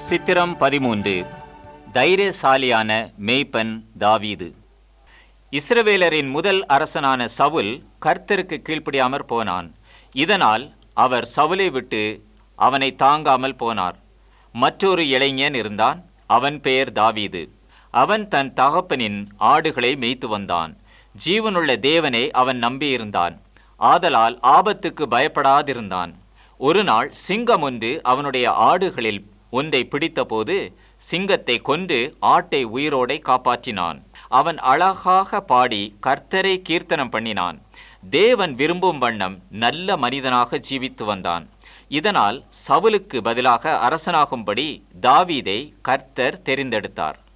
சித்திரம் பதிமூன்று தைரியசாலியான மேய்ப்பன் தாவீது இஸ்ரவேலரின் முதல் அரசனான சவுல் கர்த்தருக்கு கீழ்ப்படியாமற் போனான் இதனால் அவர் சவுலை விட்டு அவனை தாங்காமல் போனார் மற்றொரு இளைஞன் இருந்தான் அவன் பெயர் தாவீது அவன் தன் தகப்பனின் ஆடுகளை மேய்த்து வந்தான் ஜீவனுள்ள தேவனை அவன் நம்பியிருந்தான் ஆதலால் ஆபத்துக்கு பயப்படாதிருந்தான் ஒரு நாள் சிங்கம் ஒன்று அவனுடைய ஆடுகளில் ஒன்றை பிடித்தபோது சிங்கத்தை கொன்று ஆட்டை உயிரோடை காப்பாற்றினான் அவன் அழகாக பாடி கர்த்தரை கீர்த்தனம் பண்ணினான் தேவன் விரும்பும் வண்ணம் நல்ல மனிதனாக ஜீவித்து வந்தான் இதனால் சவுலுக்கு பதிலாக அரசனாகும்படி தாவீதை கர்த்தர் தெரிந்தெடுத்தார்